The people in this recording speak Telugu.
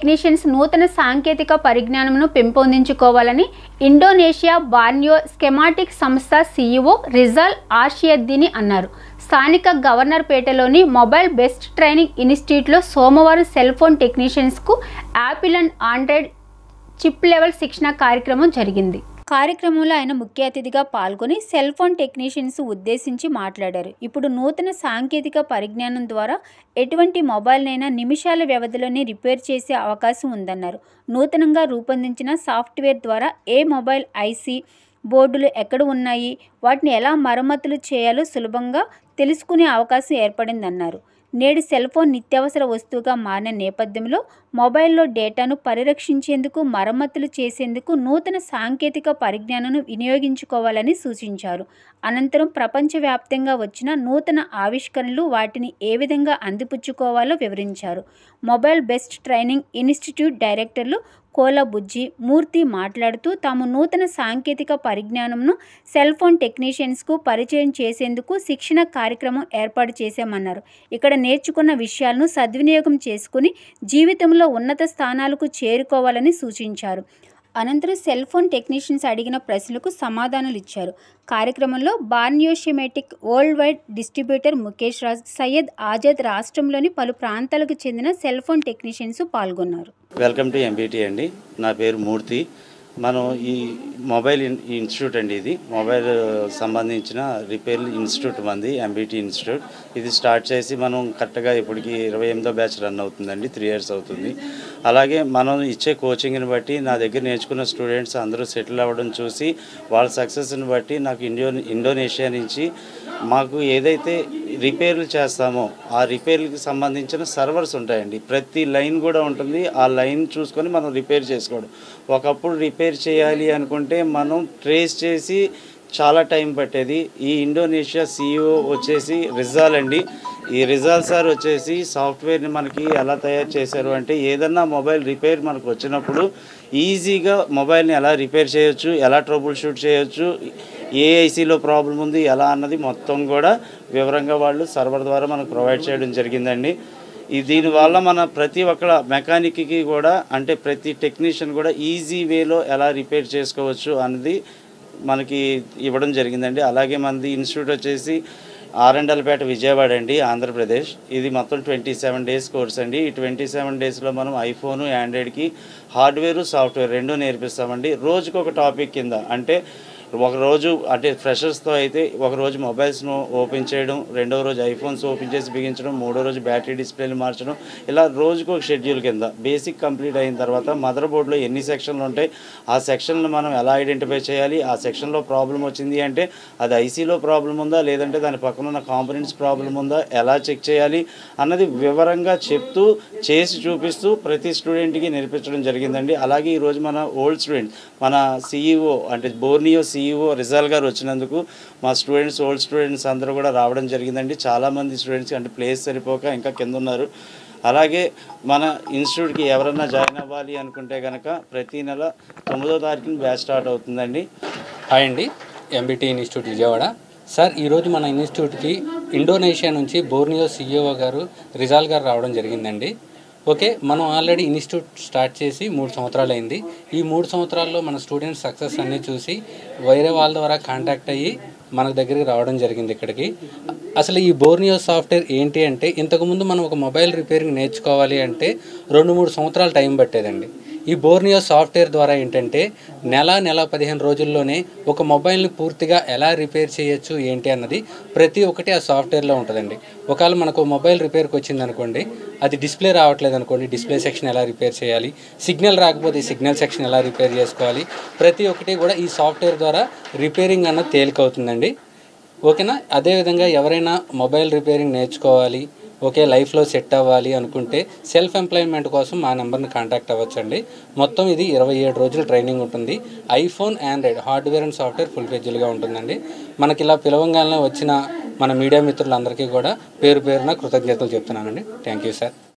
టెక్నీషియన్స్ నూతన సాంకేతిక పరిజ్ఞానంను పెంపొందించుకోవాలని ఇండోనేషియా బార్నియో స్కెమాటిక్ సంస్థ సీఈఓ రిజాల్ ఆర్షియద్దీని అన్నారు స్థానిక గవర్నర్పేటలోని మొబైల్ బెస్ట్ ట్రైనింగ్ ఇన్స్టిట్యూట్లో సోమవారం సెల్ ఫోన్ టెక్నీషియన్స్కు Apple and Android chip level శిక్షణ కార్యక్రమం జరిగింది కార్యక్రమంలో ఆయన ముఖ్య అతిథిగా పాల్గొని సెల్ ఫోన్ టెక్నీషియన్స్ ఉద్దేశించి మాట్లాడారు ఇప్పుడు నూతన సాంకేతిక పరిజ్ఞానం ద్వారా ఎటువంటి మొబైల్నైనా నిమిషాల వ్యవధిలోనే రిపేర్ చేసే అవకాశం ఉందన్నారు నూతనంగా రూపొందించిన సాఫ్ట్వేర్ ద్వారా ఏ మొబైల్ ఐసీ బోర్డులు ఎక్కడ ఉన్నాయి వాటిని ఎలా మరమ్మతులు చేయాలో సులభంగా తెలుసుకునే అవకాశం ఏర్పడిందన్నారు నేడు సెల్ ఫోన్ నిత్యావసర వస్తువుగా మారిన నేపథ్యంలో మొబైల్లో డేటాను పరిరక్షించేందుకు మరమ్మతులు చేసేందుకు నూతన సాంకేతిక పరిజ్ఞానాన్ని వినియోగించుకోవాలని సూచించారు అనంతరం ప్రపంచవ్యాప్తంగా వచ్చిన నూతన ఆవిష్కరణలు వాటిని ఏ విధంగా అందిపుచ్చుకోవాలో వివరించారు మొబైల్ బెస్ట్ ట్రైనింగ్ ఇన్స్టిట్యూట్ డైరెక్టర్లు కోల బుజ్జి మూర్తి మాట్లాడుతూ తాము నూతన సాంకేతిక పరిజ్ఞానంను సెల్ ఫోన్ టెక్నీషియన్స్కు పరిచయం చేసేందుకు శిక్షణ కార్యక్రమం ఏర్పాటు చేశామన్నారు ఇక్కడ నేర్చుకున్న విషయాలను సద్వినియోగం చేసుకుని జీవితంలో ఉన్నత స్థానాలకు చేరుకోవాలని సూచించారు అనంతరం సెల్ ఫోన్ టెక్నీషియన్స్ అడిగిన ప్రశ్నలకు సమాధానాలు ఇచ్చారు కార్యక్రమంలో Borneo schematic world wide distributor Mukesh Raj Syed Azad రాష్ట్రంలోని పలు ప్రాంతాలకు చెందిన సెల్ ఫోన్ టెక్నీషియన్స్ పాల్గొన్నారు వెల్కమ్ టు ఎంబీటీ అండి నా పేరు మూర్తి మనం ఈ మొబైల్ ఇన్- ఇన్స్టిట్యూట్ అండి ఇది మొబైల్ సంబంధించిన రిపేర్ ఇన్స్టిట్యూట్ మంది ఎంబీటీ ఇన్స్టిట్యూట్ ఇది స్టార్ట్ చేసి మనం కరెక్ట్గా ఇప్పటికి ఇరవై ఎనిమిదో బ్యాచ్ రన్ అవుతుందండి త్రీ ఇయర్స్ అవుతుంది అలాగే మనం ఇచ్చే కోచింగ్ని బట్టి నా దగ్గర నేర్చుకున్న స్టూడెంట్స్ అందరూ సెటిల్ అవ్వడం చూసి వాళ్ళ సక్సెస్ని బట్టి నాకు ఇండో ఇండోనేషియా నుంచి మాకు ఏదైతే రిపేర్లు చేస్తామో ఆ రిపేర్లకు సంబంధించిన సర్వర్స్ ఉంటాయండి ప్రతి లైన్ కూడా ఉంటుంది ఆ లైన్ చూసుకొని మనం రిపేర్ చేసుకోవడం ఒకప్పుడు రిపేర్ చేయాలి అనుకుంటే మనం ట్రేస్ చేసి చాలా టైం పట్టేది ఈ ఇండోనేషియా సీఈఓ వచ్చేసి రిజాల్ అండి ఈ రిజాల్ సార్ వచ్చేసి సాఫ్ట్వేర్ని మనకి ఎలా తయారు చేశారు అంటే ఏదన్నా మొబైల్ రిపేర్ మనకు వచ్చినప్పుడు ఈజీగా మొబైల్ని ఎలా రిపేర్ చేయొచ్చు ఎలా ట్రబుల్ షూట్ చేయొచ్చు ఏ ఐసీలో ప్రాబ్లం ఉంది ఎలా అన్నది మొత్తం కూడా వివరంగా వాళ్ళు సర్వర్ ద్వారా మనకు ప్రొవైడ్ చేయడం జరిగిందండి ఈ దీనివల్ల మన ప్రతి ఒక్క మెకానిక్కి కూడా అంటే ప్రతి టెక్నీషియన్ కూడా ఈజీ వేలో ఎలా రిపేర్ చేసుకోవచ్చు అన్నది మనకి ఇవ్వడం జరిగిందండి అలాగే మనది ఇన్స్టిట్యూట్ వచ్చేసి ఆరండల్పేట విజయవాడ అండి ఆంధ్రప్రదేశ్ ఇది మొత్తం ట్వంటీ సెవెన్ డేస్ కోర్స్ అండి ఈ ట్వంటీ సెవెన్ డేస్లో మనం ఐఫోను ఆండ్రాయిడ్కి హార్డ్వేర్ సాఫ్ట్వేర్ రెండూ నేర్పిస్తామండి రోజుకు ఒక టాపిక్ కింద అంటే ఒక రోజు అంటే ఫ్రెషర్స్తో అయితే ఒక రోజు మొబైల్స్ను ఓపెన్ చేయడం రెండో రోజు ఐఫోన్స్ ఓపెన్ చేసి బిగించడం మూడో రోజు బ్యాటరీ డిస్ప్లేలు మార్చడం ఇలా రోజుకు ఒక షెడ్యూల్ కింద బేసిక్ కంప్లీట్ అయిన తర్వాత మదర్ బోర్డులో ఎన్ని సెక్షన్లు ఉంటాయి ఆ సెక్షన్లు మనం ఎలా ఐడెంటిఫై చేయాలి ఆ సెక్షన్లో ప్రాబ్లం వచ్చింది అంటే అది ఐసీలో ప్రాబ్లం ఉందా లేదంటే దాని పక్కన ఉన్న కాంపనెంట్స్ ప్రాబ్లం ఉందా ఎలా చెక్ చేయాలి అన్నది వివరంగా చెప్తూ చేసి చూపిస్తూ ప్రతి స్టూడెంట్కి నేర్పించడం జరిగిందండి అలాగే ఈరోజు మన ఓల్డ్ స్టూడెంట్ మన సిఈఓ అంటే బోర్నియో సిఈఓ రిజాల్ గారు వచ్చినందుకు మా స్టూడెంట్స్ ఓల్డ్ స్టూడెంట్స్ అందరూ కూడా రావడం జరిగిందండి చాలామంది స్టూడెంట్స్ అంటే ప్లేస్ సరిపోక ఇంకా కింద ఉన్నారు అలాగే మన ఇన్స్టిట్యూట్కి ఎవరన్నా జాయిన్ అవ్వాలి అనుకుంటే కనుక ప్రతి నెల తొమ్మిదో తారీఖున బ్యాచ్ స్టార్ట్ అవుతుందండి హాయ్ అండి ఎంబీటీ ఇన్స్టిట్యూట్ విజయవాడ సార్ ఈరోజు మన ఇన్స్టిట్యూట్కి ఇండోనేషియా నుంచి బోర్నియో సిఇఓ గారు రిజాల్ గారు రావడం జరిగిందండి ఓకే మనం ఆల్రెడీ ఇన్స్టిట్యూట్ స్టార్ట్ చేసి మూడు సంవత్సరాలు అయింది ఈ మూడు సంవత్సరాల్లో మన స్టూడెంట్స్ సక్సెస్ అన్నీ చూసి వేరే వాళ్ళ ద్వారా కాంటాక్ట్ అయ్యి మన దగ్గరికి రావడం జరిగింది ఇక్కడికి అసలు ఈ బోర్నియో సాఫ్ట్వేర్ ఏంటి అంటే ఇంతకుముందు మనం ఒక మొబైల్ రిపేరింగ్ నేర్చుకోవాలి అంటే రెండు మూడు సంవత్సరాలు టైం పట్టేదండి ఈ బోర్నియో సాఫ్ట్వేర్ ద్వారా ఏంటంటే నెల నెల పదిహేను రోజుల్లోనే ఒక మొబైల్ని పూర్తిగా ఎలా రిపేర్ చేయొచ్చు ఏంటి అన్నది ప్రతి ఒక్కటి ఆ సాఫ్ట్వేర్లో ఉంటుందండి ఒకవేళ మనకు మొబైల్ రిపేర్కి వచ్చింది అనుకోండి అది డిస్ప్లే రావట్లేదు అనుకోండి డిస్ప్లే సెక్షన్ ఎలా రిపేర్ చేయాలి సిగ్నల్ రాకపోతే సిగ్నల్ సెక్షన్ ఎలా రిపేర్ చేసుకోవాలి ప్రతి ఒక్కటి కూడా ఈ సాఫ్ట్వేర్ ద్వారా రిపేరింగ్ అన్నది తేలికవుతుందండి ఓకేనా అదేవిధంగా ఎవరైనా మొబైల్ రిపేరింగ్ నేర్చుకోవాలి ఓకే లైఫ్లో సెట్ అవ్వాలి అనుకుంటే సెల్ఫ్ ఎంప్లాయ్మెంట్ కోసం మా నెంబర్ని కాంటాక్ట్ అవ్వచ్చండి మొత్తం ఇది ఇరవై ఏడు రోజులు ట్రైనింగ్ ఉంటుంది iPhone Android hardware and software full ఫెజ్లుగా ఉంటుందండి మనకి ఇలా పిలవంగానే వచ్చిన మన మీడియా మిత్రులందరికీ కూడా పేరు పేరున కృతజ్ఞతలు చెప్తున్నానండి థ్యాంక్ యూ సార్